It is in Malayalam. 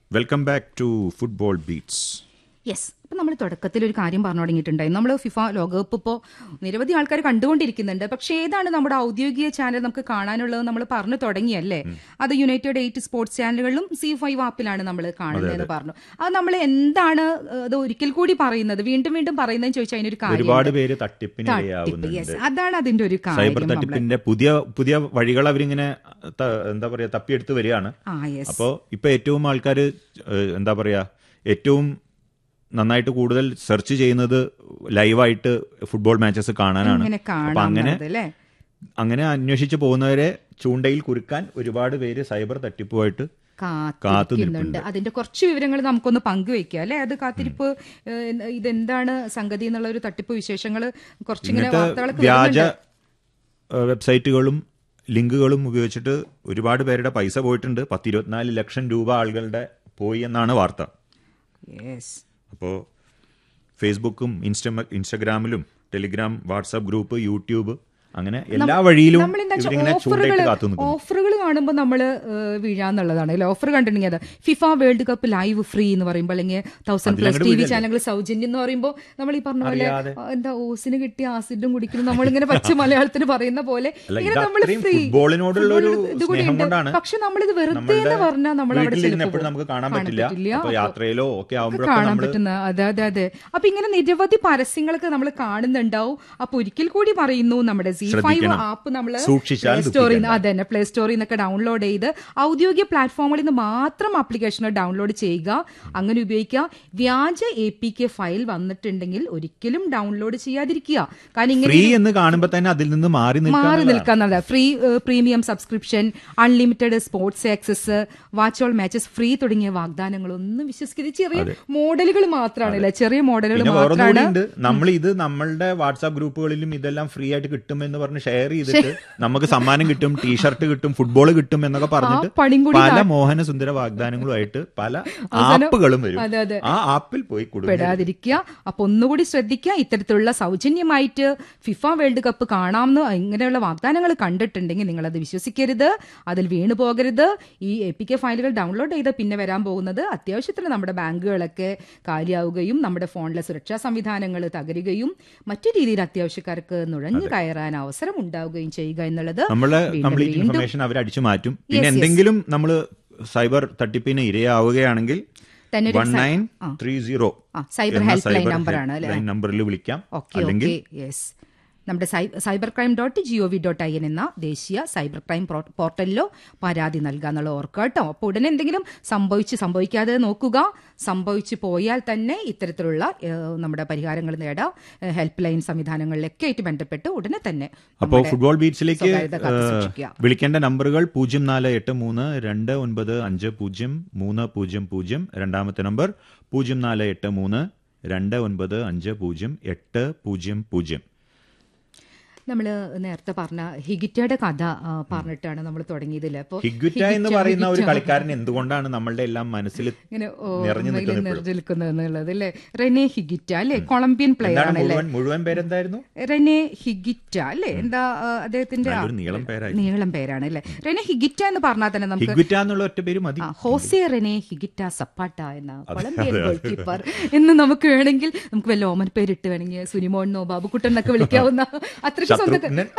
Welcome back to football beats yes അപ്പം നമ്മൾ തുടക്കത്തിൽ ഒരു കാര്യം പറഞ്ഞു തുടങ്ങിയിട്ടുണ്ടായി നമ്മൾ ഫിഫ ലോകകപ്പ് ഇപ്പോൾ നിരവധി ആൾക്കാർ കണ്ടുകൊണ്ടിരിക്കുന്നുണ്ട് പക്ഷേ ഏതാണ് നമ്മുടെ ഔദ്യോഗിക ചാനൽ നമുക്ക് കാണാനുള്ളത് നമ്മൾ പറഞ്ഞു തുടങ്ങിയല്ലേ അത് യുണൈറ്റഡ് എയ്റ്റ് സ്പോർട്സ് ചാനലുകളിലും സി ഫൈവ് ആപ്പിലാണ് നമ്മൾ കാണുന്നതെന്ന് പറഞ്ഞു അത് നമ്മൾ എന്താണ് ഏഹ്, അത് ഒരിക്കൽ കൂടി പറയുന്നത് വീണ്ടും വീണ്ടും പറയുന്നതെന്ന് ചോദിച്ചാൽ അതിനൊരു കാര്യം ഒരുപാട് പേര് തട്ടിപ്പിന് തട്ടിപ്പ് ഇരയാവുന്നുണ്ട് യെസ് അതാണ് അതിന്റെ ഒരു സൈബർ കാര്യം നമ്മള്. തട്ടിപ്പിന്റെ പുതിയ പുതിയ വഴികൾ അവരിങ്ങനെ ത- എന്താ പറയാ തപ്പിയെടുത്ത് വരികയാണ് ആ യെസ് അപ്പോൾ ഇപ്പൊ ഏറ്റവും ആൾക്കാർ എന്താ പറയാ ഏറ്റവും നന്നായിട്ട് കൂടുതൽ സെർച്ച് ചെയ്യുന്നത് ലൈവായിട്ട് ഫുട്ബോൾ മാച്ചസ് കാണാനാണ് ഇങ്ങനെ അപ്പൊ അങ്ങനെ കാണാൻ അല്ലേ അങ്ങനെ അന്വേഷിച്ച് പോകുന്നവരെ ചൂണ്ടയിൽ കുരുക്കാൻ ഒരുപാട് പേര് സൈബർ തട്ടിപ്പുമായിട്ട് കാത്തിരിക്കുന്നുണ്ട് അതിന്റെ കുറച്ച് വിവരങ്ങൾ നമുക്കൊന്ന് പങ്കുവെക്കാം അല്ലെ അത് കാത്തിരിപ്പ് ഏഹ്, ഇതെന്താണ് സംഗതി എന്നുള്ള ഒരു തട്ടിപ്പ് വിശേഷങ്ങൾ കുറച്ചിങ്ങനെ ഇങ്ങനത്തെ വാർത്തകളൊക്കെ വ്യാജ വരുന്നുണ്ട്. ഏഹ്, വെബ്സൈറ്റുകളും ലിങ്കുകളും ഉപയോഗിച്ചിട്ട് ഒരുപാട് പേരുടെ പൈസ പോയിട്ടുണ്ട് പത്ത് ഇരുപത്തിനാല് ലക്ഷം രൂപ ആളുകളുടെ പോയി എന്നാണ് വാർത്ത Yes. അപ്പോൾ ഫേസ്ബുക്കും ഇൻസ്റ്റ ഇൻസ്റ്റഗ്രാമിലും ടെലിഗ്രാം വാട്സാപ്പ് ഗ്രൂപ്പ് യൂട്യൂബ് അങ്ങനെ എല്ലാ വഴിയിലും നമ്മളെന്താ വെച്ചാ ഇവരിങ്ങനെ ഓഫറുകൾ ചൂണ്ടയിട്ട് കാത്തു നിൽക്കുന്നു ഓഫറുകൾ കാണുമ്പോൾ നമ്മൾ വീഴാന്നുള്ളതാണ് അല്ലെ ഓഫർ കണ്ടിട്ടുണ്ടെങ്കിൽ അത് FIFA world cup live free എന്ന് പറയുമ്പോൾ അല്ലെങ്കിൽ തൗസൻഡ് പ്ലസ് അതിലങ്ങട് ടി വി വീഴല്ലേ? ചാനലുകൾ സൗജന്യം എന്ന് പറയുമ്പോൾ നമ്മൾ ഈ പറഞ്ഞ പോലെ അറിയാതെ. ആ, എന്താ ഓസിന് കിട്ടിയ ആസിഡും കുടിക്കുന്നു നമ്മളിങ്ങനെ പച്ച മലയാളത്തിന് പറയുന്ന പോലെ അല്ല, ഇങ്ങനെ ഇത് നമ്മൾ അത്രയും ഫ്രീ ഫുട്ബോളിനോടുള്ള ഒരു സ്നേഹം കൊണ്ടാണ് പക്ഷെ നമ്മളിത് വെറുതെ നമ്മളുടെ എന്ന് പറഞ്ഞാൽ നമ്മൾ അവിടെ വീട്ടിലിരുന്ന് ചിലപ്പോൾ എപ്പോഴും നമുക്ക് കാണാൻ കാണാൻ പറ്റില്ല പറ്റില്ല. അപ്പൊ യാത്രയിലോ ഒക്കെ ആവുമ്പോഴൊക്കെ കാണാൻ നമ്മൾ പറ്റുന്ന അതെ അതെ അതെ അപ്പൊ ഇങ്ങനെ നിരവധി പരസ്യങ്ങളൊക്കെ നമ്മൾ കാണുന്നുണ്ടാവും അപ്പൊ ഒരിക്കൽ കൂടി പറയുന്നു നമ്മുടെ സി ഫൈവ് ശ്രദ്ധിക്കണം. ആപ്പ് നമ്മൾ സൂക്ഷിച്ചാൽ പ്ലേ സ്റ്റോറിൽ നിന്ന് ദുഃഖിക്കണ്ട. അതെ തന്നെ പ്ലേ സ്റ്റോറിൽ നിന്നൊക്കെ ഡൗൺലോഡ് ചെയ്ത് ഔദ്യോഗിക പ്ലാറ്റ്ഫോമുകളിൽ നിന്ന് മാത്രം ആപ്ലിക്കേഷൻ ഡൗൺലോഡ് ചെയ്യുക അങ്ങനെ ഉപയോഗിക്കുക വ്യാജ എ പി കെ ഫയൽ വന്നിട്ടുണ്ടെങ്കിൽ ഒരിക്കലും ഡൗൺലോഡ് ചെയ്യാതിരിക്കുക കാരണം ഇങ്ങനെ ഫ്രീ എന്ന് കാണുമ്പോ തന്നെ അതിൽ നിന്ന് മാറി മാറി നിൽക്കാൻ നിൽക്കാന്നുള്ളത് free premium subscription unlimited sports access watch all matches free തുടങ്ങിയ വാഗ്ദാനങ്ങളൊന്നും വിശ്വസിക്കുന്നത് ചെറിയ മോഡലുകൾ മാത്രമാണല്ലേ ചെറിയ മോഡലുകൾ പിന്നെ വേറൊന്നും മാത്രമാണ് കൂടി ഉണ്ട് നമ്മൾ ഇത് നമ്മളുടെ വാട്സാപ്പ് ഗ്രൂപ്പുകളിലും ഇതെല്ലാം ഫ്രീ ആയിട്ട് കിട്ടും എന്ന് പറഞ്ഞ് ഷെയർ ചെയ്തിട്ട് നമുക്ക് സമ്മാനം കിട്ടും ടീഷർട്ട് കിട്ടും ഫുട്ബോൾ കിട്ടും എന്നൊക്കെ പറഞ്ഞിട്ട് പണിയും കൂടി പല മോഹന സുന്ദര വാഗ്ദാനങ്ങളുമായിട്ട് പല ആപ്പുകളും വരും അതെ, അതെ. ആ ആപ്പിൽ പോയി കൊടുക്കും പെടാതിരിക്കുക അപ്പൊ ഒന്നുകൂടി ശ്രദ്ധിക്കുക ഇത്തരത്തിലുള്ള സൗജന്യമായിട്ട് ഫിഫ വേൾഡ് കപ്പ് കാണാമെന്ന് ഇങ്ങനെയുള്ള വാഗ്ദാനങ്ങൾ കണ്ടിട്ടുണ്ടെങ്കിൽ നിങ്ങൾ അത് വിശ്വസിക്കരുത് അതിൽ വീണു പോകരുത് ഈ എ പി കെ ഫയലുകൾ ഡൗൺലോഡ് ചെയ്ത് പിന്നെ വരാൻ പോകുന്നത് അത്യാവശ്യത്തിന് നമ്മുടെ ബാങ്കുകളൊക്കെ കാലിയാവുകയും നമ്മുടെ ഫോണിലെ സുരക്ഷാ സംവിധാനങ്ങൾ തകരുകയും മറ്റു രീതിയിൽ അത്യാവശ്യക്കാർക്ക് നുഴഞ്ഞു കയറാൻ അവസരം ഉണ്ടാവുകയും ചെയ്യുക എന്നുള്ളത് നമ്മളെ വീണ്ടും കംപ്ലീറ്റ് വീണ്ടും ഇൻഫർമേഷൻ അവർ അടിച്ചു മാറ്റും പിന്നെ Yes, yes. എന്തെങ്കിലും നമ്മൾ സൈബർ തട്ടിപ്പിന് ഇരയാവുകയാണെങ്കിൽ തന്നെ ഒരു one nine three zero ah, cyber helpline number ആണ് അല്ലേ? നമ്പറിൽ വിളിക്കാം ഓക്കെ അല്ലെങ്കിൽ ഓക്കെ യെസ് നമ്മുടെ സൈ- cyber crime dot G O V dot I N എന്ന ദേശീയ സൈബർ ക്രൈം പ്രോ- പോർട്ടലിലോ പരാതി നൽകാന്നുള്ള ഓർക്കുക കേട്ടോ അപ്പോൾ ഉടനെ എന്തെങ്കിലും സംഭവിച്ച് സംഭവിക്കാതെ നോക്കുക സംഭവിച്ചു പോയാൽ തന്നെ ഇത്തരത്തിലുള്ള ഏഹ്, നമ്മുടെ പരിഹാരങ്ങൾ നേടാം ഏഹ്, ഹെൽപ്പ് ലൈൻ സംവിധാനങ്ങളിലൊക്കെ ആയിട്ട് ബന്ധപ്പെട്ട് ഉടനെ തന്നെ അപ്പോൾ നമ്മുടെ ഫുട്ബോൾ ബീച്ചിലേക്ക് സ്വകാര്യത കാത്തുസൂക്ഷിക്കുക. വിളിക്കേണ്ട നമ്പറുകൾ പൂജ്യം നാല് എട്ട് മൂന്ന് രണ്ട് ഒൻപത് അഞ്ച് പൂജ്യം മൂന്ന് പൂജ്യം പൂജ്യം രണ്ടാമത്തെ നമ്പർ പൂജ്യം നാല് എട്ട് മൂന്ന് രണ്ട് ഒൻപത് അഞ്ച് പൂജ്യം എട്ട് പൂജ്യം പൂജ്യം നമ്മൾ നേരത്തെ പറഞ്ഞ ഹിഗിറ്റയുടെ കഥ ആ, പറഞ്ഞിട്ടാണ് നമ്മൾ തുടങ്ങിയതില്ലേ അപ്പോൾ ഹിഗ്വിറ്റ എന്ന് പറയുന്ന ഒരു കളിക്കാരൻ എന്തുകൊണ്ടാണ് നമ്മളുടെ എല്ലാം മനസ്സിൽ ഇങ്ങനെ നിറഞ്ഞു ഓർമ്മയിൽ നിൽക്കുന്നത് ഇപ്പോഴും? നിറഞ്ഞു നിൽക്കുന്നത് എന്നുള്ളത് അല്ലേ റെനെ ഹിഗിറ്റ അല്ലേ കൊളംബിയൻ പ്ലെയർ എന്താണ് ആണല്ലേ മുഴുവൻ മുഴുവൻ പേരെന്തായിരുന്നു റെനെ ഹിഗിറ്റ അല്ലേ എന്താ ആ, അദ്ദേഹത്തിന്റെ ആ- നല്ലൊരു നീളം പേരായി നീളം പേരാണ് അല്ലേ റെനെ ഹിഗിറ്റ എന്ന് പറഞ്ഞാൽ തന്നെ നമുക്ക് ഹിഗ്വിറ്റ എന്നുള്ള ഒറ്റ പേര് മതി ആ, ഹോസെ റെനെ ഹിഗിറ്റ സപ്പാട്ട എന്ന കൊളംബിയൻ ഗോൾ കീപ്പർ എന്ന് നമുക്ക് വേണമെങ്കിൽ നമുക്ക് വല്ല ഓമൻ പേരിട്ട് വേണമെങ്കിൽ സുനിമോണെന്നോ ബാബുക്കുട്ടൻ എന്നൊക്കെ വിളിക്കാവുന്ന അത്രയ്ക്ക് സ്വന്തം ശത്രുഘ്നൻ